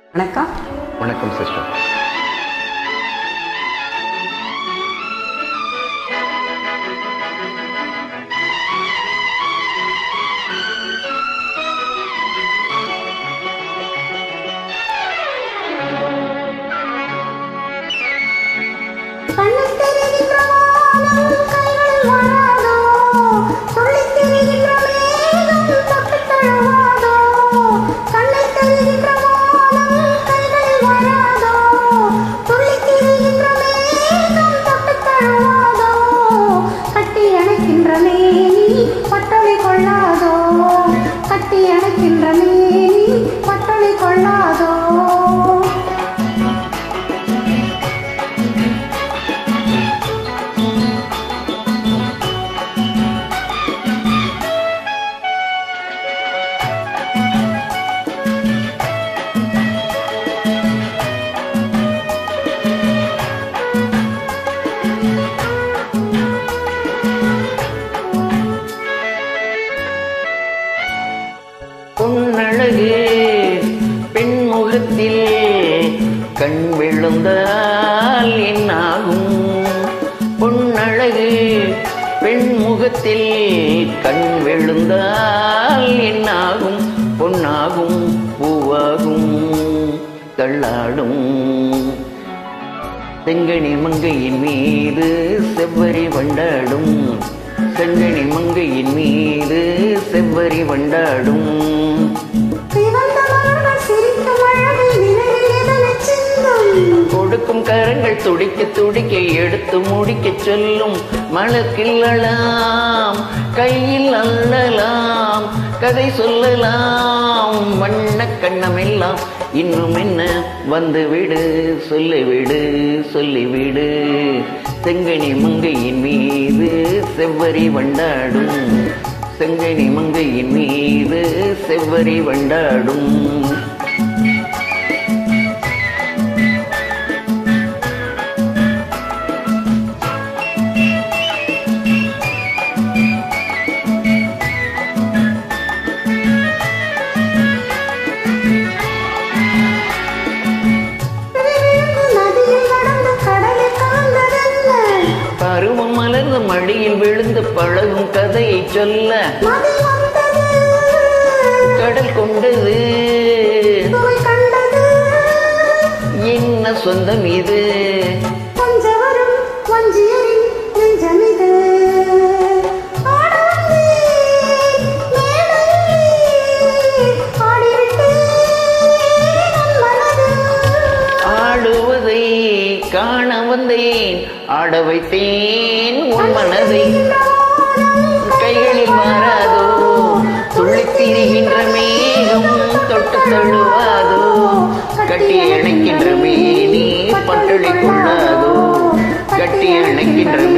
வணக்கம் வணக்கம் சிஸ்டர் கண்ணில் தெரிகின்ற வானம் கைகளில் வராதோ சொல்லித் தெரிகின்ற மேகம் தொட்டுத் தழுவாதோ கண்ணில் தெரிகின்ற வானம் கைகளில் வராதோ சொல்லித் தெரிகின்ற மேகம் தொட்டுத் தழுவாதோ கட்டி அணைக்கின்ற மேனி பட்டொளி கொள்ளாதோ கட்டி அணைக்கின்ற மேனி பட்டொளி கொள்ளாதோ பொன்னழகு பெண்முகத்தில் கண் விழுந்தால் என்னாகும் பொன்னழகு பெண்முகத்தில் கண் விழுந்தால் என்னாகும் பொன்னாகும் பூவாகும் தள்ளாடும் செங்கனி மங்கையின் மீது செவ்வரி வண்டாடும் செங்கனி மங்கையின் மீது செவ்வரி வண்டாடும் சிவந்த மலர்கள் சிரிக்கும் அழகை நினைவில் எதனைச் சிந்தும்? கொடுக்கும் கரங்கள் துடிக்க துடிக்க எடுத்து முடிக்க சொல்லும் மலக்கில் அழலாம் கையில் அள்ளலாம் கதை சொல்லலாம் வண்ண கண்ணமெல்லாம் இன்னும் என்ன வந்து விடு சொல்லிவிடு சொல்லிவிடு செங்கனி மங்கையின் மீது செவ்வரி வண்டாடும் செங்கனி மங்கையின் மீது செவ்வரி வண்டாடும் பிறகு நதியில் நடந்து கடலில் கலந்ததென்ன? பருவம் மலர்ந்த மடியில் விழுந்து பழகும் கதையை சொல்ல மதி வந்தது, கடல் கொண்டது சுவை கண்டது. என்ன சொந்தம் இது பஞ்சவரும் வஞ்சியரின் நெஞ்சமிது. ஆட வந்தேன் மேடையிலே, ஆடிவிட்டேன் உன் மனது. ஆடுவதை காண வந்தேன் ஆட வைத்தேன் உன் மனதை கைகளில் மாறாதோ துள்ளித் திரிகின்ற மேகம் தொட்டு தழுவாதோ கட்டி அணைக்கின்ற மேனி பட்டொளி கொள்ளாதோ கட்டி அணைக்கின்ற